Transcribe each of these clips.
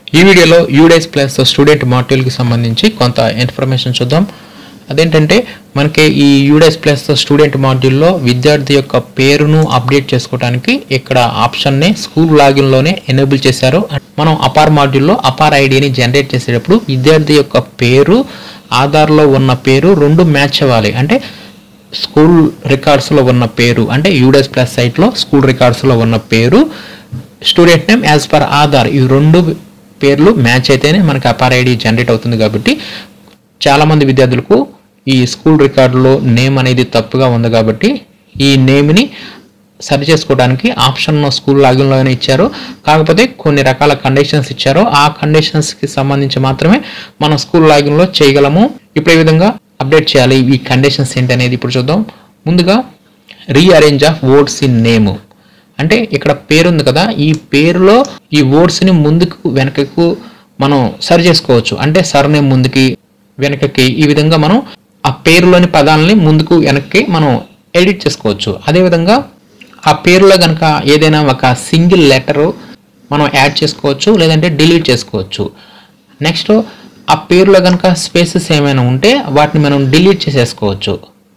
ఈ వీడియోలో UDISE plus student మాడ్యూల్కి సంబంధించి కొంత ఇన్ఫర్మేషన్ చూద్దాం అదేంటంటే మనకి ఈ యూడేస్ ప్లస్ స్టూడెంట్ మాడ్యూల్లో విద్యార్థి యొక్క పేరును అప్డేట్ చేసుకోవడానికి ఇక్కడ ఆప్షన్ని స్కూల్ లాగిన్లోనే ఎనేబుల్ చేశారు మనం అపార్ మాడ్యూల్లో అపార్ ఐడిని జనరేట్ చేసేటప్పుడు విద్యార్థి యొక్క పేరు ఆధార్లో ఉన్న పేరు రెండు మ్యాచ్ అవ్వాలి అంటే స్కూల్ రికార్డ్స్లో ఉన్న పేరు అంటే యూడెస్ ప్లస్ సైట్లో స్కూల్ రికార్డ్స్లో ఉన్న పేరు student name as per Aadhaar ఈ రెండు పేర్లు మ్యాచ్ అయితేనే మనకి అపార్ ఐడి జనరేట్ అవుతుంది కాబట్టి చాలామంది విద్యార్థులకు ఈ స్కూల్ రికార్డులో నేమ్ అనేది తప్పుగా ఉంది కాబట్టి ఈ నేమ్ని సరి చేసుకోవడానికి ఆప్షన్ స్కూల్ లాగిన్లోనే ఇచ్చారు కాకపోతే కొన్ని రకాల కండిషన్స్ ఇచ్చారు ఆ కండిషన్స్కి సంబంధించి మాత్రమే మనం స్కూల్ లాగిన్లో చేయగలము ఇప్పుడు ఈ విధంగా అప్డేట్ చేయాలి ఈ కండిషన్స్ ఏంటి అనేది ఇప్పుడు చూద్దాం ముందుగా rearrange of words in name అంటే ఇక్కడ పేరు ఉంది కదా ఈ పేరులో ఈ వర్డ్స్ని ముందుకు వెనకకు మనం సరి చేసుకోవచ్చు అంటే సర్ నేమ్ ముందుకి వెనకకి ఈ విధంగా మనం ఆ పేరులోని పదాలని ముందుకు వెనక్కి మనం ఎడిట్ చేసుకోవచ్చు అదేవిధంగా ఆ పేరులో కనుక ఏదైనా ఒక సింగిల్ లెటరు మనం యాడ్ చేసుకోవచ్చు లేదంటే డిలీట్ చేసుకోవచ్చు నెక్స్ట్ ఆ పేరులో కనుక స్పేసెస్ ఏమైనా ఉంటే వాటిని మనం డిలీట్ చేసేసుకోవచ్చు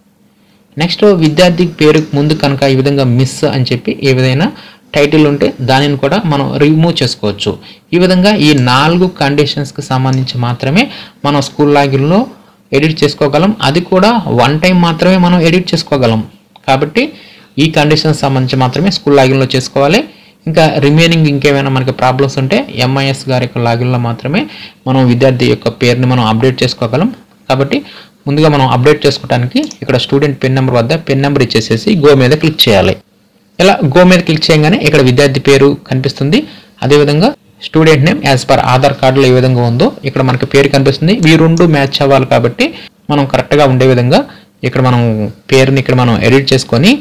నెక్స్ట్ విద్యార్థి పేరు ముందు కనుక ఈ విధంగా మిస్ అని చెప్పి ఏ విధంగా టైటిల్ ఉంటే దానిని కూడా మనం రిమూవ్ చేసుకోవచ్చు ఈ విధంగా ఈ నాలుగు కండిషన్స్కి సంబంధించి మాత్రమే మనం స్కూల్ లాగిన్లో ఎడిట్ చేసుకోగలం అది కూడా వన్ టైం మాత్రమే మనం ఎడిట్ చేసుకోగలం కాబట్టి ఈ కండిషన్స్ సంబంధించి మాత్రమే స్కూల్ లాగిన్లో చేసుకోవాలి ఇంకా రిమైనింగ్ ఇంకేమైనా మనకి ప్రాబ్లమ్స్ ఉంటే ఎంఐఎస్ గారి యొక్క లాగిన్లో మాత్రమే మనం విద్యార్థి యొక్క పేరుని మనం అప్డేట్ చేసుకోగలం కాబట్టి ముందుగా మనం అప్డేట్ చేసుకోవడానికి ఇక్కడ స్టూడెంట్ పిన్ నెంబర్ వద్ద పిన్ నెంబర్ ఇచ్చేసేసి గో మీద క్లిక్ చేయాలి ఇలా గో మీద క్లిక్ చేయగానే ఇక్కడ విద్యార్థి పేరు కనిపిస్తుంది అదేవిధంగా student name as per Aadhaar కార్డులో ఏ విధంగా ఉందో ఇక్కడ మనకి పేరు కనిపిస్తుంది ఈ రెండు మ్యాచ్ అవ్వాలి కాబట్టి మనం కరెక్ట్గా ఉండే విధంగా ఇక్కడ మనం పేరుని ఇక్కడ మనం ఎడిట్ చేసుకొని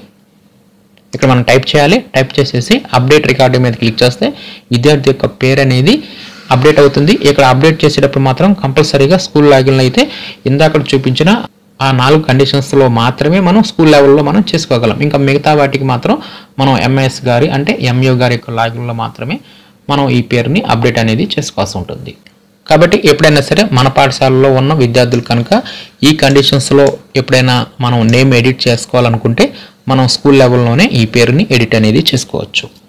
ఇక్కడ మనం టైప్ చేయాలి టైప్ చేసేసి అప్డేట్ రికార్డు మీద క్లిక్ చేస్తే విద్యార్థి యొక్క పేరు అనేది అప్డేట్ అవుతుంది ఇక్కడ అప్డేట్ చేసేటప్పుడు మాత్రం కంపల్సరీగా స్కూల్ లాగిన్లో అయితే ఇందాక చూపించిన ఆ నాలుగు కండిషన్స్లో మాత్రమే మనం స్కూల్ లెవెల్లో మనం చేసుకోగలం ఇంకా మిగతా వాటికి మాత్రం మనం ఎంఎస్ గారి అంటే ఎంయూ గారి యొక్క లాగిన్లో మాత్రమే మనం ఈ పేరుని అప్డేట్ అనేది చేసుకోవాల్సి ఉంటుంది కాబట్టి ఎప్పుడైనా సరే మన పాఠశాలలో ఉన్న విద్యార్థులు కనుక ఈ కండిషన్స్లో ఎప్పుడైనా మనం నేమ్ ఎడిట్ చేసుకోవాలనుకుంటే మనం స్కూల్ లెవెల్లోనే ఈ పేరుని ఎడిట్ అనేది చేసుకోవచ్చు